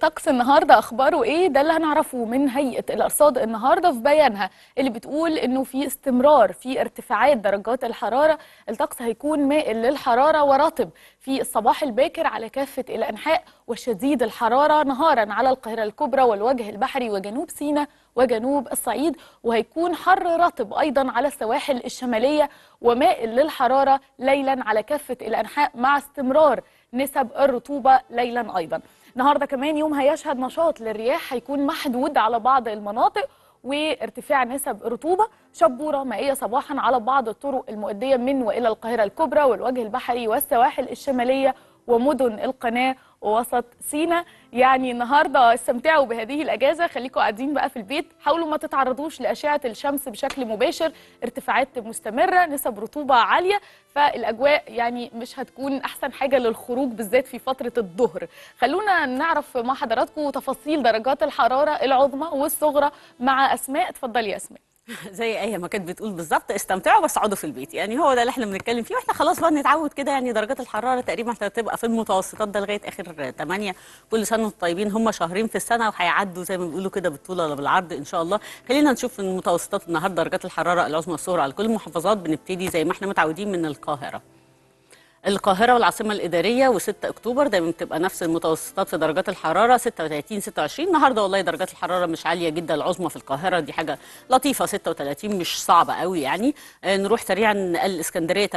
الطقس النهارده اخباره ايه ده اللي هنعرفه من هيئه الارصاد النهارده في بيانها اللي بتقول انه في استمرار في ارتفاعات درجات الحراره الطقس هيكون مائل للحراره ورطب في الصباح الباكر على كافه الانحاء وشديد الحراره نهارا على القاهره الكبرى والوجه البحري وجنوب سيناء وجنوب الصعيد وهيكون حر رطب ايضا على السواحل الشماليه ومائل للحراره ليلا على كافه الانحاء مع استمرار نسب الرطوبه ليلا ايضا النهارده كمان يوم هيشهد نشاط للرياح هيكون محدود على بعض المناطق وارتفاع نسب رطوبه شبوره مائيه صباحا على بعض الطرق المؤديه من والى القاهره الكبرى والوجه البحري والسواحل الشماليه ومدن القناه ووسط سينا يعني النهارده استمتعوا بهذه الاجازه خليكم قاعدين بقى في البيت حاولوا ما تتعرضوش لاشعه الشمس بشكل مباشر ارتفاعات مستمره نسب رطوبه عاليه فالاجواء يعني مش هتكون احسن حاجه للخروج بالذات في فتره الظهر خلونا نعرف مع حضراتكم تفاصيل درجات الحراره العظمى والصغرى مع اسماء اتفضلي يا اسماء زي اي ما كانت بتقول بالظبط استمتعوا بس اقعدوا في البيت يعني هو ده اللي احنا بنتكلم فيه واحنا خلاص بقى نتعود كده يعني درجات الحراره تقريبا هتبقى في المتوسطات ده لغايه اخر 8 كل سنه وانتم طيبين هم شهرين في السنه وهيعدوا زي ما بيقولوا كده بالطول ولا بالعرض ان شاء الله خلينا نشوف المتوسطات النهارده درجات الحراره العظمى والصغرى على كل المحافظات بنبتدي زي ما احنا متعودين من القاهره القاهرة والعاصمة الإدارية و6 أكتوبر دايما بتبقى نفس المتوسطات في درجات الحرارة 36 26 النهاردة والله درجات الحرارة مش عالية جدا العظمى في القاهرة دي حاجة لطيفة 36 مش صعبة قوي يعني آه نروح سريعا الإسكندرية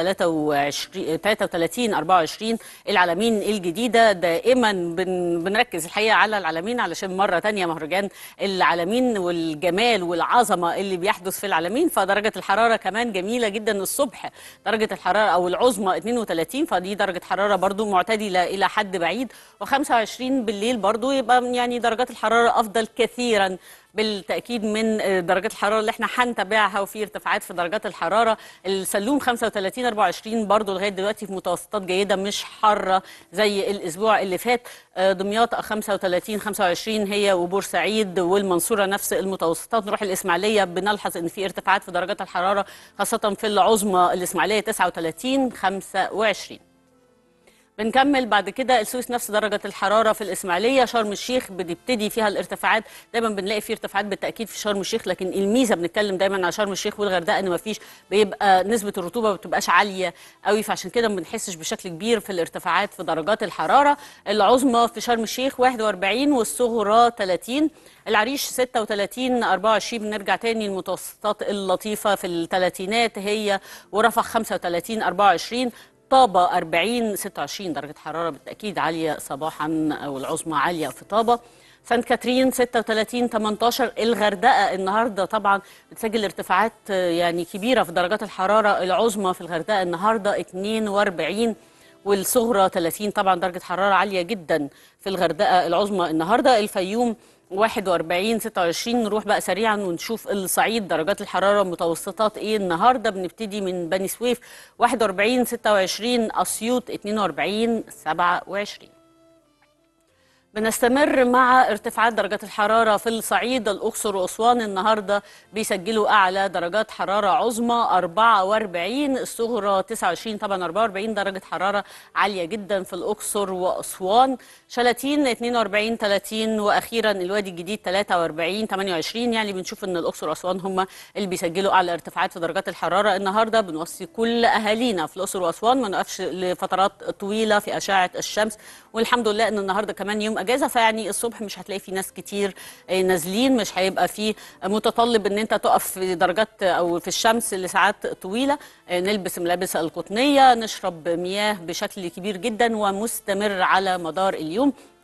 23 33 24 العلمين الجديدة دائما بن بنركز الحقيقة على العلمين علشان مرة تانية مهرجان العلمين والجمال والعظمة اللي بيحدث في العلمين فدرجة الحرارة كمان جميلة جدا الصبح درجة الحرارة أو العظمى 32 فدي درجة حرارة برضو معتدلة إلى حد بعيد و25 بالليل برضو يبقى يعني درجات الحرارة أفضل كثيرا بالتأكيد من درجات الحرارة اللي احنا هنتابعها وفي ارتفاعات في درجات الحرارة السلوم 35 24 برضو لغاية دلوقتي في متوسطات جيدة مش حارة زي الأسبوع اللي فات دمياط 35 25 هي وبورسعيد والمنصورة نفس المتوسطات نروح الإسماعيلية بنلحظ إن في ارتفاعات في درجات الحرارة خاصة في العظمى الإسماعيلية 39 25 بنكمل بعد كده السويس نفس درجة الحرارة في الإسماعيلية شرم الشيخ بنبتدي فيها الارتفاعات دايما بنلاقي في ارتفاعات بالتأكيد في شرم الشيخ لكن الميزة بنتكلم دايما على شرم الشيخ والغردقة إن مفيش بيبقى نسبة الرطوبة ما بتبقاش عالية قوي فعشان كده ما بنحسش بشكل كبير في الارتفاعات في درجات الحرارة العظمى في شرم الشيخ 41 والصغرى 30 العريش 36 24 بنرجع تاني المتوسطات اللطيفة في الثلاثينات هي ورفح 35 24 طابة 40 26 درجة حرارة بالتأكيد عالية صباحا أو العظمى عالية في طابة سانت كاترين 36 18 الغردقة النهاردة طبعا بتسجل ارتفاعات يعني كبيرة في درجات الحرارة العظمى في الغردقة النهاردة 42 والصغرى 30 طبعا درجة حرارة عالية جدا في الغردقة العظمى النهاردة الفيوم 41 26 نروح بقى سريعا ونشوف الصعيد درجات الحراره متوسطات ايه النهارده بنبتدي من بني سويف 41 26 اسيوط 42 27 بنستمر مع ارتفاعات درجات الحرارة في الصعيد الأقصر وأسوان النهاردة بيسجلوا أعلى درجات حرارة عظمى 44 الصغرى 29 طبعا 44 درجة حرارة عالية جدا في الأقصر وأسوان شلاتين 42 30 وأخيرا الوادي الجديد 43 28 يعني بنشوف أن الأقصر وأسوان هم اللي بيسجلوا أعلى ارتفاعات في درجات الحرارة النهاردة بنوصي كل أهالينا في الأقصر وأسوان ما نقفش لفترات طويلة في أشعة الشمس والحمد لله أن النهاردة كمان يوم اجازه فيعني الصبح مش هتلاقي في ناس كتير نازلين مش هيبقى في متطلب ان انت تقف في درجات او في الشمس لساعات طويله نلبس ملابس القطنيه نشرب مياه بشكل كبير جدا ومستمر على مدار اليوم